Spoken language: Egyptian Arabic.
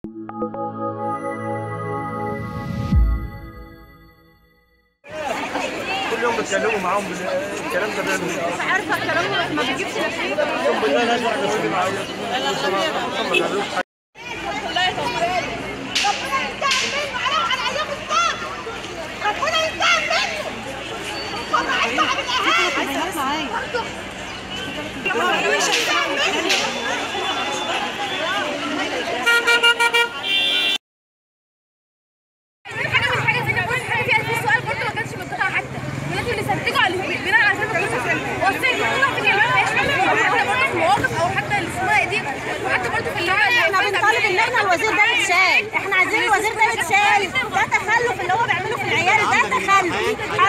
كل يوم بتكلموا معاهم الكلام ده بيعمل ايه؟ عارفه الكلام ما بيجيبش نتيجه اقسم بالله ناس واحده بتيجي معايا محمد عبد ربنا ينتقم منه على على ايام الصبر ربنا ينتقم منه والله عايز اعمل اهانه ربنا ينتقم منه حاجه من حاجه زي ما قلت حاجه فيها في سؤال برضه ما كانش منطقي حتى ولكن اللي استنتجوا على بناء على اساس وصلت كل واحد يعمل حتى برضه في المواقف او حتى اللي اسمها ايه دي وحتى برضه في اللي هو احنا بنطالب ان احنا الوزير ده يتشال احنا عايزين الوزير ده يتشال ده تخلف اللي هو بيعمله في العيال ده تخلف